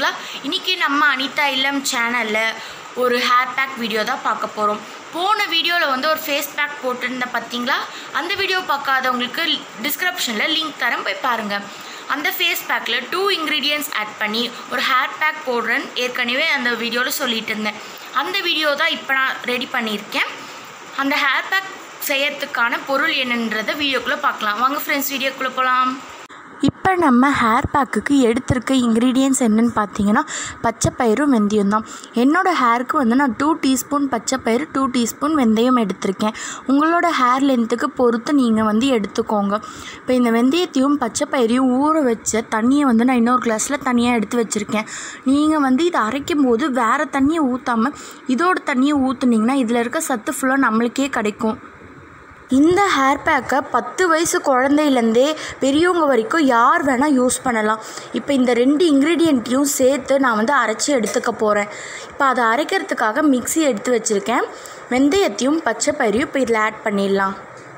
இருக்கீங்களா இன்றைக்கி நம்ம அனிதா இல்லம் சேனலில் ஒரு ஹேர் பேக் வீடியோ தான் பார்க்க போகிறோம் போன வீடியோவில் வந்து ஒரு ஃபேஸ் பேக் போட்டிருந்தேன் பார்த்தீங்களா அந்த வீடியோ பார்க்காதவங்களுக்கு டிஸ்கிரிப்ஷனில் லிங்க் தரேன் போய் பாருங்கள் அந்த ஃபேஸ் பேக்கில் டூ இன்க்ரீடியன்ட்ஸ் ஆட் பண்ணி ஒரு ஹேர் பேக் போடுறேன்னு ஏற்கனவே அந்த வீடியோவில் சொல்லிட்டு இருந்தேன் அந்த வீடியோ தான் இப்போ நான் ரெடி பண்ணியிருக்கேன் அந்த ஹேர் பேக் செய்யறதுக்கான பொருள் என்னன்றதை வீடியோக்குள்ளே பார்க்கலாம் வாங்க ஃப்ரெண்ட்ஸ் வீடியோக்குள்ளே போகலாம் இப்போ நம்ம ஹேர் பேக்குக்கு எடுத்திருக்க இன்க்ரீடியன்ஸ் என்னன்னு பார்த்தீங்கன்னா பச்சைப்பயிரும் வெந்தயம் தான் என்னோடய ஹேருக்கு வந்து நான் டூ டீஸ்பூன் பச்சைப்பயிறு டூ டீஸ்பூன் வெந்தயம் எடுத்திருக்கேன் உங்களோட ஹேர் லென்த்துக்கு பொறுத்து நீங்கள் வந்து எடுத்துக்கோங்க இப்போ இந்த வெந்தயத்தையும் பச்சைப்பயிரையும் ஊற வச்ச தண்ணியை வந்து நான் இன்னொரு கிளாஸில் தனியாக எடுத்து வச்சுருக்கேன் நீங்கள் வந்து இதை அரைக்கும் போது வேறு தண்ணியை ஊற்றாமல் இதோட தண்ணியை ஊற்றுனீங்கன்னா இதில் இருக்க சத்து ஃபுல்லாக நம்மளுக்கே கிடைக்கும் இந்த ஹேர் பேக்கை பத்து வயசு குழந்தையிலேருந்தே பெரியவங்க வரைக்கும் யார் வேணால் யூஸ் பண்ணலாம் இப்போ இந்த ரெண்டு இன்க்ரீடியண்ட்டையும் சேர்த்து நான் வந்து அரைச்சி எடுத்துக்க போகிறேன் இப்போ அதை அரைக்கிறதுக்காக மிக்ஸி எடுத்து வச்சுருக்கேன் வெந்தயத்தையும் பச்சை பயிரையும் இப்போ இதில் ஆட் பண்ணிடலாம்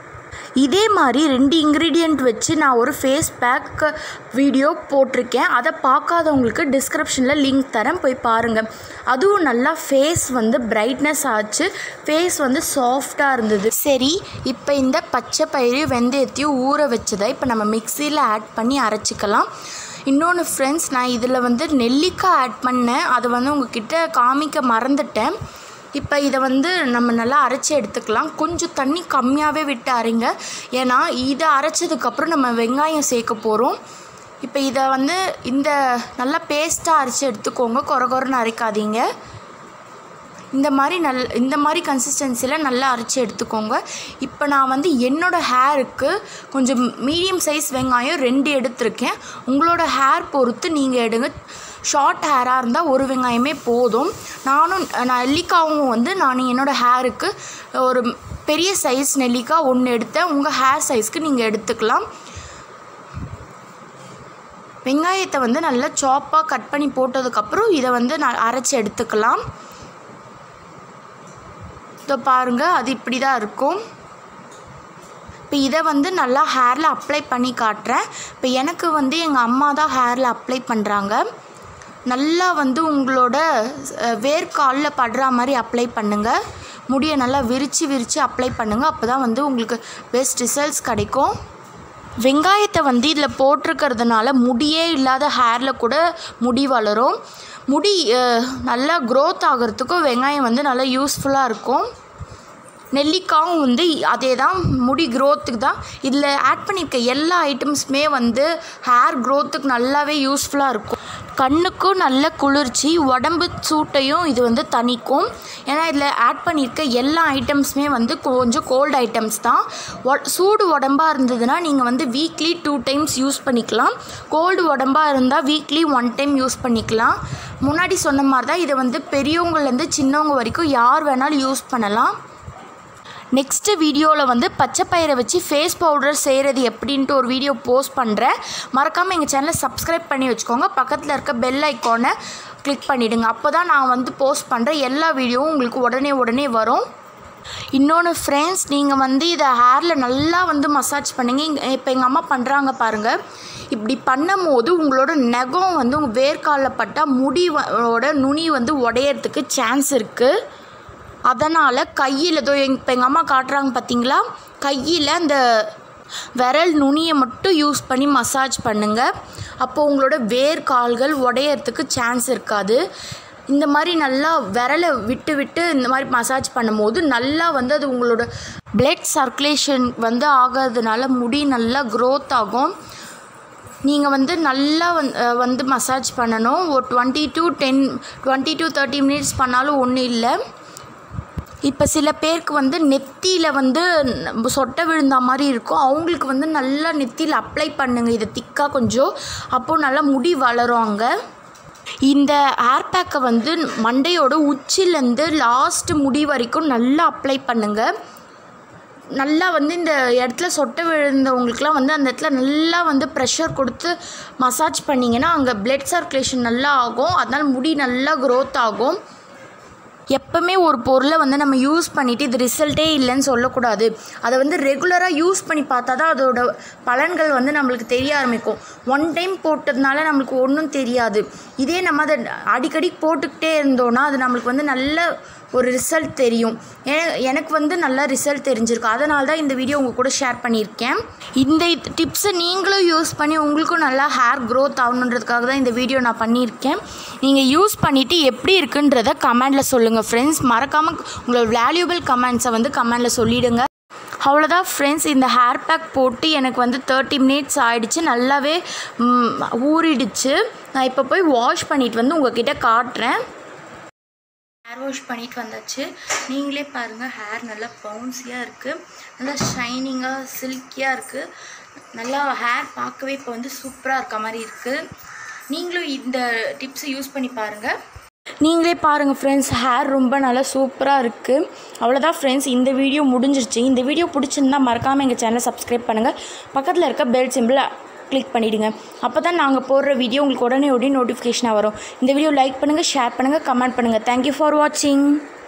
இதே மாதிரி ரெண்டு இன்க்ரீடியண்ட் வச்சு நான் ஒரு ஃபேஸ் பேக் வீடியோ போட்டிருக்கேன் அதை பார்க்காதவங்களுக்கு டிஸ்கிரிப்ஷனில் லிங்க் தரேன் போய் பாருங்கள் அதுவும் நல்லா ஃபேஸ் வந்து பிரைட்னஸ் ஆச்சு ஃபேஸ் வந்து சாஃப்டாக இருந்தது சரி இப்போ இந்த பச்சை பயிறு வெந்தயத்தையும் ஊற வச்சதை இப்போ நம்ம மிக்சியில் ஆட் பண்ணி அரைச்சிக்கலாம் இன்னொன்று ஃப்ரெண்ட்ஸ் நான் இதில் வந்து நெல்லிக்காய் ஆட் பண்ணேன் அதை வந்து உங்ககிட்ட காமிக்க மறந்துட்டேன் இப்போ இதை வந்து நம்ம நல்லா அரைச்சி எடுத்துக்கலாம் கொஞ்சம் தண்ணி கம்மியாகவே விட்டு அரைங்க ஏன்னா இதை அரைச்சதுக்கப்புறம் நம்ம வெங்காயம் சேர்க்க போகிறோம் இப்போ இதை வந்து இந்த நல்லா பேஸ்ட்டாக அரைச்சி எடுத்துக்கோங்க குறை குறைன்னு அரைக்காதீங்க இந்த மாதிரி நல் இந்த மாதிரி கன்சிஸ்டன்சியில் நல்லா அரைச்சி எடுத்துக்கோங்க இப்போ நான் வந்து என்னோடய ஹேருக்கு கொஞ்சம் மீடியம் சைஸ் வெங்காயம் ரெண்டு எடுத்திருக்கேன் உங்களோட ஹேர் பொறுத்து நீங்கள் எடுங்க ஷார்ட் ஹேராக இருந்தால் ஒரு வெங்காயமே போதும் நானும் நான் நெல்லிக்காவும் வந்து நான் என்னோடய ஹேருக்கு ஒரு பெரிய சைஸ் நெல்லிக்காய் ஒன்று எடுத்தேன் உங்கள் ஹேர் சைஸ்க்கு நீங்கள் எடுத்துக்கலாம் வெங்காயத்தை வந்து நல்லா சாப்பாக கட் பண்ணி போட்டதுக்கப்புறம் இதை வந்து நான் அரைச்சி எடுத்துக்கலாம் இதோ பாருங்கள் அது இப்படி தான் இருக்கும் இப்போ இதை வந்து நல்லா ஹேரில் அப்ளை பண்ணி காட்டுறேன் இப்போ எனக்கு வந்து எங்கள் அம்மா தான் ஹேரில் அப்ளை பண்ணுறாங்க நல்லா வந்து உங்களோட வேர்க்காலில் படுற மாதிரி அப்ளை பண்ணுங்கள் முடியை நல்லா விரித்து விரித்து அப்ளை பண்ணுங்கள் அப்போ தான் வந்து உங்களுக்கு பெஸ்ட் ரிசல்ட்ஸ் கிடைக்கும் வெங்காயத்தை வந்து இதில் போட்டிருக்கிறதுனால முடியே இல்லாத ஹேரில் கூட முடி வளரும் முடி நல்லா க்ரோத் ஆகிறதுக்கும் வெங்காயம் வந்து நல்லா யூஸ்ஃபுல்லாக இருக்கும் நெல்லிக்காயும் வந்து அதே தான் முடி க்ரோத்துக்கு தான் இதில் ஆட் பண்ணியிருக்க எல்லா ஐட்டம்ஸுமே வந்து ஹேர் க்ரோத்துக்கு நல்லாவே யூஸ்ஃபுல்லாக இருக்கும் கண்ணுக்கும் நல்ல குளிர்ச்சி உடம்பு சூட்டையும் இது வந்து தணிக்கும் ஏன்னா இதில் ஆட் பண்ணியிருக்க எல்லா ஐட்டம்ஸுமே வந்து கொஞ்சம் கோல்டு ஐட்டம்ஸ் தான் சூடு உடம்பாக இருந்ததுன்னா நீங்கள் வந்து வீக்லி டூ டைம்ஸ் யூஸ் பண்ணிக்கலாம் கோல்டு உடம்பாக இருந்தால் வீக்லி ஒன் டைம் யூஸ் பண்ணிக்கலாம் முன்னாடி சொன்ன மாதிரி தான் இதை வந்து பெரியவங்கலேருந்து சின்னவங்க வரைக்கும் யார் வேணாலும் யூஸ் பண்ணலாம் நெக்ஸ்ட்டு வீடியோவில் வந்து பச்சை பயிரை வச்சு ஃபேஸ் பவுடர் செய்கிறது எப்படின்ட்டு ஒரு வீடியோ போஸ்ட் பண்ணுறேன் மறக்காமல் எங்கள் சேனலை சப்ஸ்கிரைப் பண்ணி வச்சுக்கோங்க பக்கத்தில் இருக்க பெல் ஐக்கானை கிளிக் பண்ணிவிடுங்க அப்போ தான் நான் வந்து போஸ்ட் பண்ணுற எல்லா வீடியோவும் உங்களுக்கு உடனே உடனே வரும் இன்னொன்று ஃப்ரெண்ட்ஸ் நீங்கள் வந்து இதை ஹேரில் நல்லா வந்து மசாஜ் பண்ணுங்க இப்போ எங்கள் அம்மா பண்ணுறாங்க பாருங்கள் இப்படி பண்ணும் போது உங்களோட நகம் வந்து உங்கள் வேர்க்காலில் பட்டால் முடியோட நுனி வந்து உடையறதுக்கு சான்ஸ் இருக்குது அதனால் கையில் ஏதோ எங் இப்போ எங்கள் அம்மா காட்டுறாங்க பார்த்தீங்களா கையில் அந்த விரல் நுனியை மட்டும் யூஸ் பண்ணி மசாஜ் பண்ணுங்கள் அப்போது உங்களோட வேர் கால்கள் உடையறதுக்கு சான்ஸ் இருக்காது இந்த மாதிரி நல்லா விரலை விட்டு விட்டு இந்த மாதிரி மசாஜ் பண்ணும்போது நல்லா வந்து அது உங்களோட பிளட் சர்க்குலேஷன் வந்து ஆகிறதுனால முடி நல்லா க்ரோத் ஆகும் நீங்கள் வந்து நல்லா வந் வந்து மசாஜ் பண்ணணும் ஒரு twenty to ten twenty to thirty minutes பண்ணாலும் ஒன்றும் இல்லை இப்போ சில பேருக்கு வந்து நெத்தியில் வந்து சொட்டை விழுந்த மாதிரி இருக்கும் அவங்களுக்கு வந்து நல்லா நெத்தியில் அப்ளை பண்ணுங்கள் இதை திக்காக கொஞ்சம் அப்போது நல்லா முடி வளரும் அங்கே இந்த ஹேர் பேக்கை வந்து மண்டையோட உச்சிலேருந்து லாஸ்ட் முடி வரைக்கும் நல்லா அப்ளை பண்ணுங்கள் நல்லா வந்து இந்த இடத்துல சொட்டை விழுந்தவங்களுக்குலாம் வந்து அந்த இடத்துல நல்லா வந்து ப்ரெஷர் கொடுத்து மசாஜ் பண்ணிங்கன்னா அங்கே பிளட் சர்க்குலேஷன் நல்லா ஆகும் அதனால் முடி நல்லா க்ரோத் ஆகும் எப்பவுமே ஒரு பொருளை வந்து நம்ம யூஸ் பண்ணிவிட்டு இது ரிசல்ட்டே இல்லைன்னு சொல்லக்கூடாது அதை வந்து ரெகுலராக யூஸ் பண்ணி பார்த்தா தான் அதோட பலன்கள் வந்து நம்மளுக்கு தெரிய ஆரம்பிக்கும் ஒன் டைம் போட்டதுனால நம்மளுக்கு ஒன்றும் தெரியாது இதே நம்ம அதை அடிக்கடி போட்டுக்கிட்டே இருந்தோன்னா அது நம்மளுக்கு வந்து நல்ல ஒரு ரிசல்ட் தெரியும் எ- எனக்கு வந்து நல்ல ரிசல்ட் தெரிஞ்சிருக்கு அதனால தான் இந்த வீடியோ உங்கள் கூட ஷேர் பண்ணியிருக்கேன் இந்த டிப்ஸை நீங்களும் யூஸ் பண்ணி உங்களுக்கும் நல்லா ஹேர் க்ரோத் ஆகணுன்றதுக்காக தான் இந்த வீடியோ நான் பண்ணியிருக்கேன் நீங்கள் யூஸ் பண்ணிவிட்டு எப்படி இருக்குன்றத கமெண்டில் சொல்லுங்கள் ஃப்ரெண்ட்ஸ் மறக்காமல் உங்களோட வேல்யூபிள் கமெண்ட்ஸை வந்து கமெண்டில் சொல்லிவிடுங்க அவ்வளோதான் ஃப்ரெண்ட்ஸ் இந்த ஹேர் பேக் போட்டு எனக்கு வந்து தேர்ட்டி மினிட்ஸ் ஆயிடுச்சு நல்லாவே ம், ஊறிடுச்சு நான் இப்போ போய் வாஷ் பண்ணிட்டு வந்து உங்ககிட்ட காட்டுறேன் ஹேர் வாஷ் பண்ணிட்டு வந்தாச்சு நீங்களே பாருங்கள் ஹேர் நல்லா பவுன்ஸியாக இருக்குது நல்லா ஷைனிங்காக சில்கியாக இருக்குது நல்லா ஹேர் பார்க்கவே இப்போ வந்து சூப்பராக இருக்க மாதிரி இருக்குது நீங்களும் இந்த டிப்ஸை யூஸ் பண்ணி பாருங்கள் நீங்களே பாருங்கள் ஃப்ரெண்ட்ஸ் ஹேர் ரொம்ப நல்லா சூப்பராக இருக்குது அவ்வளோதான் ஃப்ரெண்ட்ஸ் இந்த வீடியோ முடிஞ்சிருச்சு இந்த வீடியோ பிடிச்சிருந்தா மறக்காமல் எங்கள் சேனலை சப்ஸ்கிரைப் பண்ணுங்கள் பக்கத்தில் இருக்க பெல் சிம்பிளை கிளிக் பண்ணிவிடுங்க அப்போ தான் நாங்கள் போடுற வீடியோ உங்களுக்கு உடனே உடனே நோட்டிஃபிகேஷனாக வரும் இந்த வீடியோ லைக் பண்ணுங்கள் ஷேர் பண்ணுங்கள் கமெண்ட் பண்ணுங்கள் தேங்க்யூ ஃபார் வாட்சிங்